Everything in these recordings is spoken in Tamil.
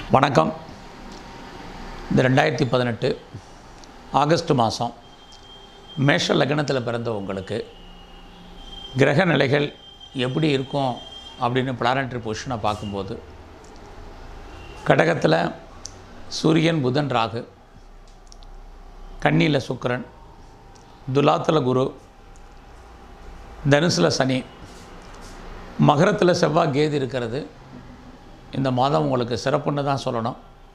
வணக்கம் இந்த ரெண்டாயிரத்தி பதினெட்டு ஆகஸ்ட் மாதம் மேஷ லக்னத்தில் பிறந்த உங்களுக்கு கிரக நிலைகள் எப்படி இருக்கும் அப்படின்னு பிளானட்டரி பொசிஷனை பார்க்கும்போது கடகத்தில் சூரியன் புதன் ராகு கன்னியில் சுக்கிரன் துலாத்தில் குரு தனுசில் சனி மகரத்தில் செவ்வாய் கேது இருக்கிறது இந்த மாதம் உங்களுக்கு சிறப்புன்னு தான் சொல்லணும்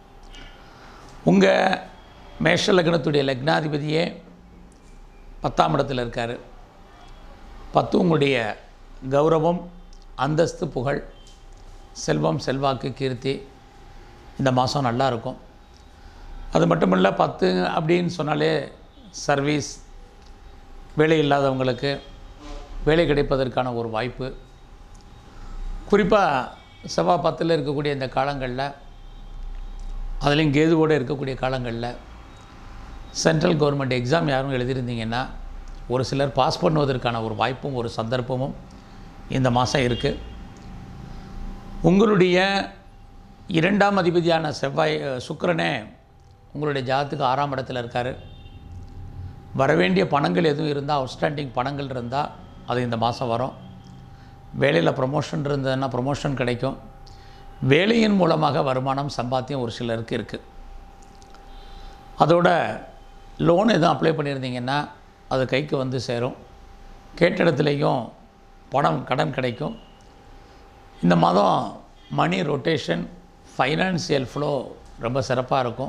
உங்கள் மேஷ லக்னத்துடைய லக்னாதிபதியே பத்தாம் இடத்துல இருக்கார் பத்து உங்களுடைய கௌரவம் அந்தஸ்து புகழ் செல்வம் செல்வாக்கு கீர்த்தி இந்த மாதம் நல்லா இருக்கும் அது மட்டும் இல்லை பத்து அப்படின்னு சொன்னாலே சர்வீஸ் வேலை இல்லாதவங்களுக்கு வேலை கிடைப்பதற்கான ஒரு வாய்ப்பு குறிப்பாக செவ்வாய் பத்தில் இருக்கக்கூடிய இந்த காலங்களில் அதுலேயும் கேதுவோடு இருக்கக்கூடிய காலங்களில் சென்ட்ரல் கவர்மெண்ட் எக்ஸாம் யாரும் எழுதியிருந்தீங்கன்னா ஒரு சிலர் பாஸ் பண்ணுவதற்கான ஒரு வாய்ப்பும் ஒரு சந்தர்ப்பமும் இந்த மாதம் இருக்குது உங்களுடைய இரண்டாம் அதிபதியான செவ்வாய் அஹ், சுக்கிரனே உங்களுடைய ஜாதத்துக்கு ஆறாம் இடத்துல இருக்கார் வரவேண்டிய பணங்கள் எதுவும் இருந்தால் அவுட்ஸ்டாண்டிங் பணங்கள் இருந்தால் அது இந்த மாதம் வரும் வேலையில் ப்ரொமோஷன் இருந்ததுன்னா ப்ரொமோஷன் கிடைக்கும் வேலையின் மூலமாக வருமானம் சம்பாத்தியம் ஒரு சிலருக்கு இருக்குது அதோட லோன் எதுவும் அப்ளை பண்ணியிருந்தீங்கன்னா அது கைக்கு வந்து சேரும் கேட்ட இடத்துலையும் பணம் கடன் கிடைக்கும் இந்த மாதம் மணி ரொட்டேஷன் ஃபைனான்சியல் ஃப்ளோ ரொம்ப சிறப்பாக இருக்கும்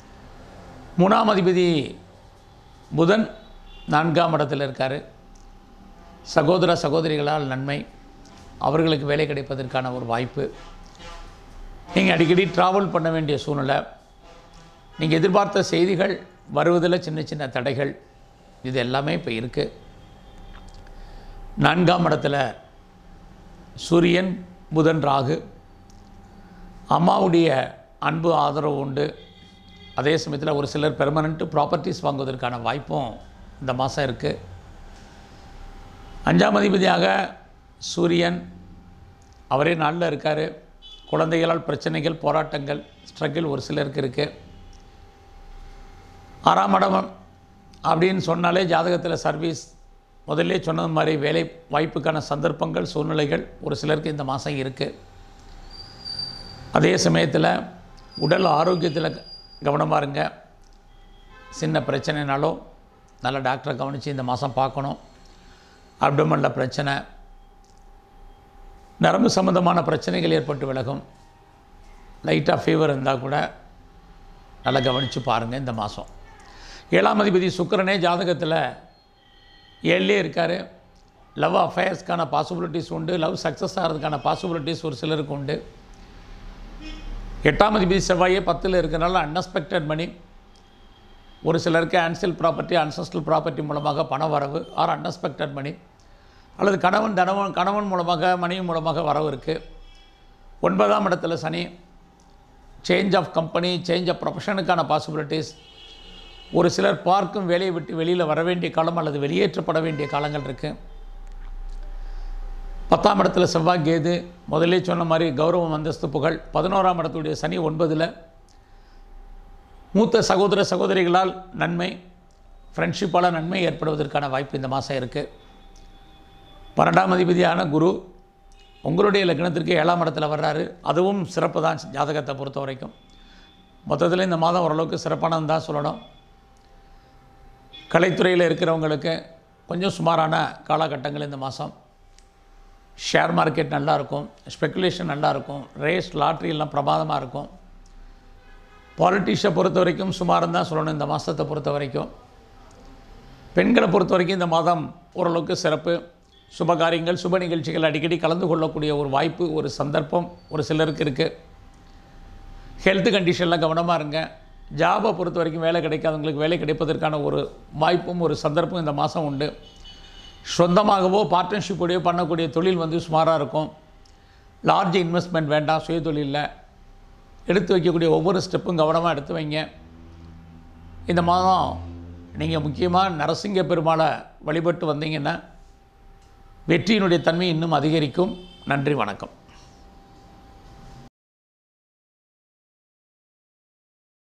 மூணாம் அதிபதி புதன் நான்காம் இடத்துல இருக்கார் சகோதர சகோதரிகளால் நன்மை அவர்களுக்கு வேலை கிடைப்பதற்கான ஒரு வாய்ப்பு நீங்கள் அடிக்கடி ட்ராவல் பண்ண வேண்டிய சூழ்நிலை நீங்கள் எதிர்பார்த்த செய்திகள் வருவதில் சின்ன சின்ன தடைகள் இது எல்லாமே இப்போ இருக்குது நான்காம் இடத்துல சூரியன் புதன் ராகு அம்மாவுடைய அன்பு ஆதரவு உண்டு அதே சமயத்தில் ஒரு சிலர் பெர்மனண்ட்டு ப்ராப்பர்ட்டிஸ் வாங்குவதற்கான வாய்ப்பும் இந்த மாதம் இருக்குது அஞ்சாம் அதிபதியாக சூரியன் அவரே நாளில் இருக்கார் குழந்தைகளால் பிரச்சனைகள் போராட்டங்கள் ஸ்ட்ரகிள் ஒரு சிலருக்கு இருக்குது ஆறாம் இடம் அப்படின்னு சொன்னாலே ஜாதகத்தில் சர்வீஸ் முதல்ல சொன்னது மாதிரி வேலை வாய்ப்புக்கான சந்தர்ப்பங்கள் சூழ்நிலைகள் ஒரு சிலருக்கு இந்த மாதம் இருக்குது அதே சமயத்தில் உடல் ஆரோக்கியத்தில் கவனமாக இருங்க சின்ன பிரச்சனைனாலும் நல்ல டாக்டரை கவனித்து இந்த மாதம் பார்க்கணும் அப்டமனில் பிரச்சனை நரம்பு சம்பந்தமான பிரச்சனைகள் ஏற்பட்டு விலகும் லைட்டாக ஃபீவர் இருந்தால் கூட நல்லா கவனித்து பாருங்கள் இந்த மாதம் ஏழாம் அதிபதி சுக்கிரனே ஜாதகத்தில் ஏழ்லே இருக்கார் லவ் அஃபேர்ஸ்க்கான பாசிபிலிட்டிஸ் உண்டு லவ் சக்ஸஸ் ஆகிறதுக்கான பாசிபிலிட்டிஸ் ஒரு சிலருக்கு உண்டு எட்டாம் அதிபதி செவ்வாயே பத்தில் இருக்கிறனால அன்எக்ஸ்பெக்டட் மணி ஒரு சிலருக்கு ஆன்சியல் ப்ராப்பர்ட்டி அன்சஸ்டல் ப்ராப்பர்ட்டி மூலமாக பண வரவு ஆர் அன்எக்ஸ்பெக்டட் மணி அல்லது கணவன் தனவன் கணவன் மூலமாக மனைவி மூலமாக வரவு இருக்குது ஒன்பதாம் இடத்துல சனி change of company change of ப்ரொஃபஷனுக்கான பாசிபிலிட்டிஸ் ஒரு சிலர் பார்க்கும் வேலையை விட்டு வெளியில் வர வேண்டிய காலம் அல்லது வெளியேற்றப்பட வேண்டிய காலங்கள் இருக்குது பத்தாம் இடத்துல செவ்வாய் கேது முதல்லே சொன்ன மாதிரி கௌரவம் அந்தஸ்து புகழ் பதினோராம் இடத்துடைய சனி ஒன்பதில் மூத்த சகோதர சகோதரிகளால் நன்மை ஃப்ரெண்ட்ஷிப்பால் நன்மை ஏற்படுவதற்கான வாய்ப்பு இந்த மாதம் இருக்குது பன்னெண்டாம் அதிபதியான குரு உங்களுடைய லக்னத்திற்கு ஏழாம் இடத்துல வர்றாரு அதுவும் சிறப்பு தான் ஜாதகத்தை பொறுத்த வரைக்கும் மொத்தத்தில் இந்த மாதம் ஓரளவுக்கு சிறப்பானது தான் சொல்லணும் கலைத்துறையில் இருக்கிறவங்களுக்கு கொஞ்சம் சுமாரான காலகட்டங்கள் இந்த மாதம் ஷேர் மார்க்கெட் நல்லா இருக்கும் ஸ்பெக்குலேஷன் நல்லா இருக்கும் ரேஸ் லாட்ரி எல்லாம் பிரமாதமாக இருக்கும் பாலிட்டிஷை பொறுத்த வரைக்கும் சுமாரம் தான் சொல்லணும் இந்த மாதத்தை பொறுத்த வரைக்கும் பெண்களை பொறுத்த வரைக்கும் இந்த மாதம் ஓரளவுக்கு சிறப்பு சுபகாரியங்கள் சுப நிகழ்ச்சிகள் அடிக்கடி கலந்து கொள்ளக்கூடிய ஒரு வாய்ப்பு ஒரு சந்தர்ப்பம் ஒரு சிலருக்கு இருக்குது ஹெல்த் கண்டிஷனில் கவனமாக இருங்க ஜாபை பொறுத்த வரைக்கும் வேலை கிடைக்காதவங்களுக்கு வேலை கிடைப்பதற்கான ஒரு வாய்ப்பும் ஒரு சந்தர்ப்பம் இந்த மாதம் உண்டு சொந்தமாகவோ பார்ட்னர்ஷிப்போடையோ பண்ணக்கூடிய தொழில் வந்து சுமாராக இருக்கும் லார்ஜ் இன்வெஸ்ட்மெண்ட் வேண்டாம் சுய தொழிலில் எடுத்து வைக்கக்கூடிய ஒவ்வொரு ஸ்டெப்பும் கவனமாக எடுத்து வைங்க இந்த மாதம் நீங்கள் முக்கியமாக நரசிங்க பெருமாளை வழிபட்டு வந்தீங்கன்னா வெற்றியினுடைய தன்மை இன்னும் அதிகரிக்கும் நன்றி வணக்கம்